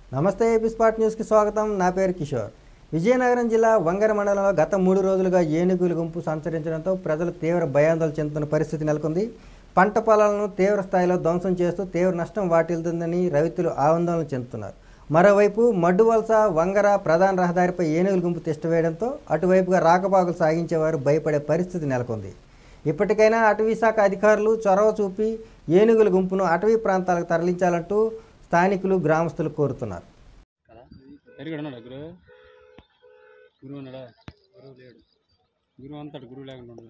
నమస్తే AP spot న్యూస్కి స్వాగతం నా పేరు కిషోర్ విజయనగరం జిల్లా వంగర మండలంలో గత మూడు రోజులుగా ఏనుగుల గుంపు సంచరించడంతో ప్రజలు తీవ్ర భయాందోళన చెందుతున్న పరిస్థితి నెలకొంది పంట పొలాలను తీవ్ర స్థాయిలో ధ్వంసం చేస్తూ తీవ్ర నష్టం వాటిల్తుందని రైతులు ఆందోళన చెందుతున్నారు మరోవైపు మడ్డు వలస వంగర ప్రధాన రహదారిపై ఏనుగుల గుంపు తిష్టవేయడంతో అటువైపుగా రాకపోకలు సాగించేవారు భయపడే పరిస్థితి నెలకొంది ఇప్పటికైనా అటవీ శాఖ అధికారులు చొరవ చూపి ఏనుగుల గుంపును అటవీ ప్రాంతాలకు తరలించాలంటూ స్థానికులు గ్రామస్తులు కోరుతున్నారు ఎరిగాడు ఉన్నాడా గురువు గురువు ఉన్నాడా గురువు లేడు గురువు అంతాడు గురువు లేకుండా ఉండదు